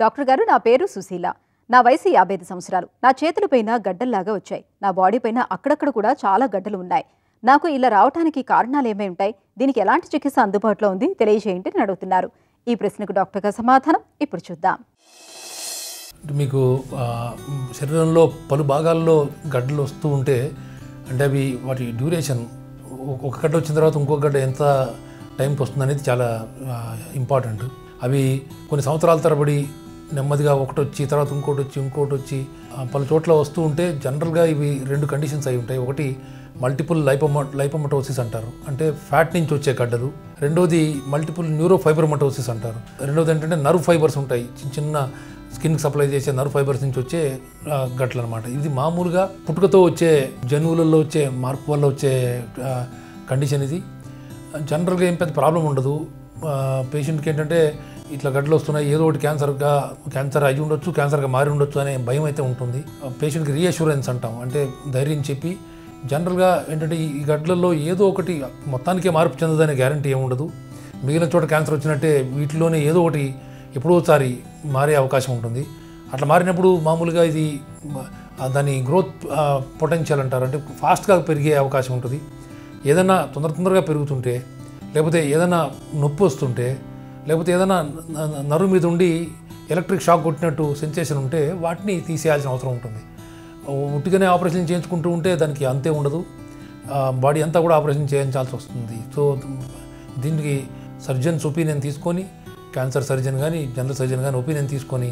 doctor గారు నా పేరు సుశీల నా వయసు యాభై ఐదు సంవత్సరాలు నా చేతులపైన గడ్డల్లాగా వచ్చాయి నా బాడీ పైన అక్కడక్కడ కూడా చాలా గడ్డలు ఉన్నాయి నాకు ఇలా రావడానికి కారణాలు ఏమై ఉంటాయి దీనికి ఎలాంటి చికిత్స అందుబాటులో ఉంది తెలియజేయండి అని అడుగుతున్నారు ఈ ప్రశ్నకు డాక్టర్ గారి సమాధానం ఇప్పుడు చూద్దాం మీకు ఆ, శరీరంలో పలు భాగాల్లో గడ్డలు వస్తూ ఉంటే అంటే అవి వాటి డ్యూరేషన్ ఒక గడ్డ వచ్చిన తర్వాత ఇంకొక గడ్డ ఎంత టైంకి వస్తుంది అనేది చాలా ఇంపార్టెంట్ అవి కొన్ని సంవత్సరాల తరబడి నెమ్మదిగా ఒకటి వచ్చి తర్వాత ఇంకోటి వచ్చి ఇంకోటి వచ్చి ఆ, పలు చోట్ల వస్తూ ఉంటే జనరల్గా ఇవి రెండు కండిషన్స్ అయి ఉంటాయి ఒకటి మల్టిపుల్ లైపోమ లైపోమటోసిస్ అంటారు అంటే ఫ్యాట్ నుంచి వచ్చే గడ్డలు రెండోది మల్టిపుల్ న్యూరో ఫైబర్మటోసిస్ అంటారు రెండోది ఏంటంటే నర్వ్ ఫైబర్స్ ఉంటాయి చిన్న చిన్న స్కిన్కి సప్లై చేసే నర్వ్ ఫైబర్స్ నుంచి వచ్చే ఆ, గట్లు అనమాట ఇది మామూలుగా పుట్టుకతో వచ్చే జన్యువులలో వచ్చే మార్పు వల్ల వచ్చే ఆ, కండిషన్ ఇది జనరల్గా ఏం పెద్ద ప్రాబ్లం ఉండదు ఆ, పేషెంట్కి ఏంటంటే ఇట్లా గడ్డలు వస్తున్నాయి ఏదో ఒకటి క్యాన్సర్గా క్యాన్సర్ అయి ఉండొచ్చు క్యాన్సర్గా మారి ఉండొచ్చు అనే భయం అయితే ఉంటుంది ఆ, పేషెంట్కి రీఅష్యూరెన్స్ అంటాం అంటే ధైర్యం చెప్పి జనరల్గా ఏంటంటే ఈ ఈ గడ్డలలో ఏదో ఒకటి మొత్తానికే మార్పు చెందదనే గ్యారంటీ ఏమి ఉండదు మిగిలిన చోట క్యాన్సర్ వచ్చినట్టే వీటిలోనే ఏదో ఒకటి ఎప్పుడో ఒకసారి మారే అవకాశం ఉంటుంది అట్లా మారినప్పుడు మామూలుగా ఇది మ- ఆ దాని గ్రోత్ పొటెన్షియల్ అంటారు అంటే ఫాస్ట్గా పెరిగే అవకాశం ఉంటుంది ఏదైనా తొందర తొందరగా పెరుగుతుంటే లేకపోతే ఏదైనా నొప్పి వస్తుంటే లేకపోతే ఏదైనా న- న- నరువు మీద ఉండి ఎలక్ట్రిక్ షాక్ కొట్టినట్టు సెన్సేషన్ ఉంటే వాటిని తీసేయాల్సిన అవసరం ఉంటుంది ఉట్టిగానే ఆపరేషన్ చేయించుకుంటూ ఉంటే దానికి అంతే ఉండదు బాడీ అంతా కూడా ఆపరేషన్ చేయించాల్సి వస్తుంది సో దీనికి సర్జన్స్ ఒపీనియన్ తీసుకొని క్యాన్సర్ సర్జన్ కానీ జనరల్ సర్జన్ కానీ ఒపీనియన్ తీసుకొని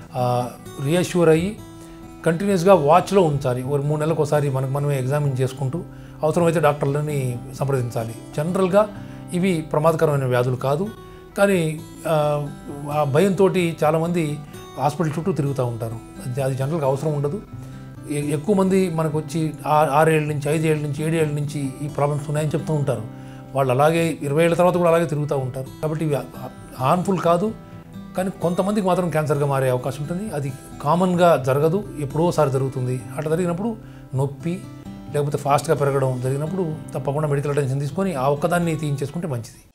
రియాష్యూర్ అయ్యి కంటిన్యూస్గా వాచ్లో ఉంచాలి ఒక మూడు నెలలకు ఒకసారి మనకు మనమే ఎగ్జామిన్ చేసుకుంటూ అవసరమైతే డాక్టర్లని సంప్రదించాలి జనరల్గా ఇవి ప్రమాదకరమైన వ్యాధులు కాదు కానీ ఆ, ఆ భయంతో చాలామంది హాస్పిటల్ చుట్టూ తిరుగుతూ ఉంటారు అది అది జనరల్గా అవసరం ఉండదు ఎ- ఎక్కువ మంది మనకు వచ్చి ఆ- ఆరేళ్ళ నుంచి ఐదేళ్ళ నుంచి ఏడేళ్ళ నుంచి ఈ ప్రాబ్లమ్స్ ఉన్నాయని చెప్తూ ఉంటారు వాళ్ళు అలాగే ఇరవై ఏళ్ళ తర్వాత కూడా అలాగే తిరుగుతూ ఉంటారు కాబట్టి ఇవి హార్మ్ఫుల్ కాదు కానీ కొంతమందికి మాత్రం క్యాన్సర్గా మారే అవకాశం ఉంటుంది అది కామన్గా జరగదు ఎప్పుడోసారి జరుగుతుంది అట్లా జరిగినప్పుడు నొప్పి లేకపోతే ఫాస్ట్గా పెరగడం జరిగినప్పుడు తప్పకుండా మెడికల్ అటెన్షన్ తీసుకొని ఆ ఒక్కదాన్ని తీయించేసుకుంటే మంచిది